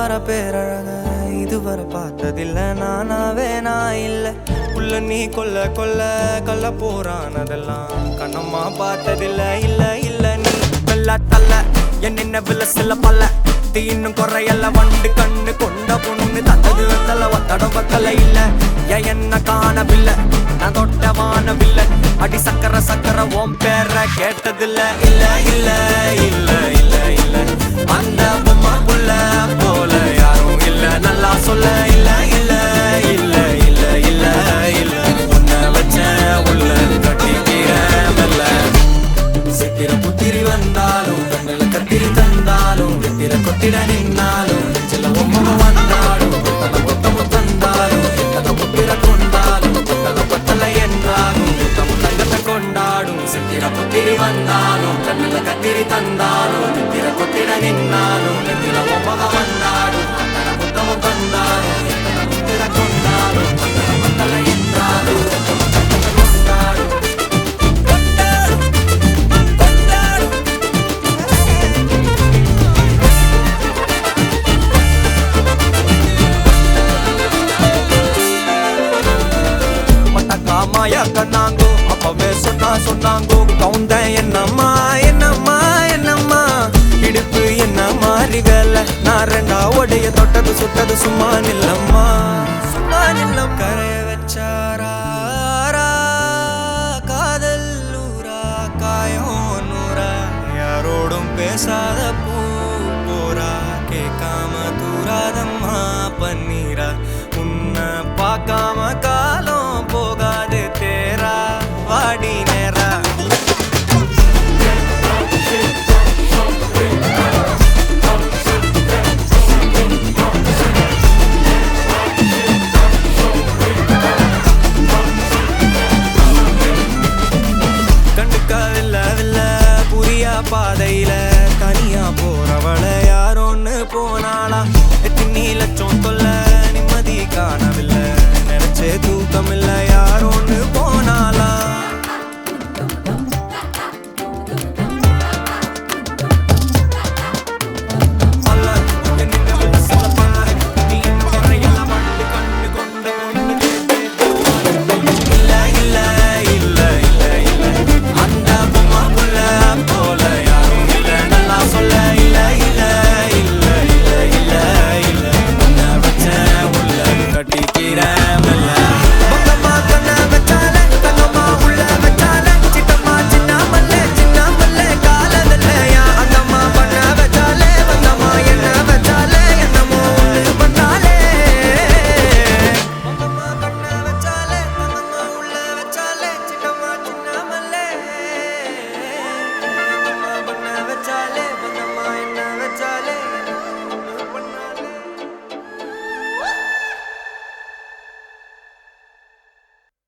வர பேரழக இதுவரை பார்த்ததில்ல நானாவே நான் இல்ல உள்ள நீ கொல்ல கொல்ல கொல்ல போறான் அதெல்லாம் கண்ணம்மா பார்த்ததில்ல இல்ல இல்ல நீ வெள்ள தள்ள என் நினைவுல சில பல்ல இன்னும் குறையல்ல வண்டு கண்ணு கொண்ட பொண்ணு தந்தது வெத்தல ஒத்தடம் பத்தல இல்ல ஏன் என்ன காணவில்லை நான் தொட்ட வானவில்லை அடி சக்கர சக்கர ஓம் பேர கேட்டதில்ல இல்ல இல்ல இல்ல இல்ல இல்ல அந்த பொம்மை புள்ள போல யாரும் இல்ல நல்லா சொல்ல இல்ல இல்ல இல்ல இல்ல இல்ல இல்ல உன்னை வச்ச உள்ள கட்டிக்கிற மெல்ல சித்திர புத்திரி வந்தாலும் கண்ணுல கத்திரி தந்தாலும் வெத்திர கொத்திட நின்னாலும் நெஞ்சில ஒம்மகம் வந்தாலும் கொத்தல கொத்தமும் தந்தாலும் எத்தனை புத்திர கொண்டாலும் கொத்தல கொத்தல என்றாலும் கொத்தமும் தங்கத்தை கொண்டாடும் சித்திர புத்திரி வந்தாலும் கண்ணுல கத்திரி தந்தாலும் வெத்திர கொத்திட நின்னாலும் நெஞ்சில ஒம்மகம் வந்தாலும் கொத்தல கொத்தமும் தந்தாலும் எத்தனை புத்திர கொண்டாலும் கொத்தல கொத்தல என்றாலும் கொத்தமும் தங்கத்தை கொண்டாடும் கொண்டாடும் கொண்டாடும் மட்டக்கா மாயா கண்ணாங்கோ அப்பவே சொன்னா சொன்னாங்கோ கவுந்த என்னம்மா என்னம்மா என்னம்மா இடுப்பு என்ன மாறி வேலை நான் ரெண்டா உடைய தொட்டது சுட்டது சும்மா நில்லம்மா சும்மா நில்லம் கரைய வச்சாரா காதல் ஊரா காயம் நூறா யாரோடும் பேசாத பூ போரா கேட்காம தூராதம்மா பன்னீரா உன்னை பார்க்காம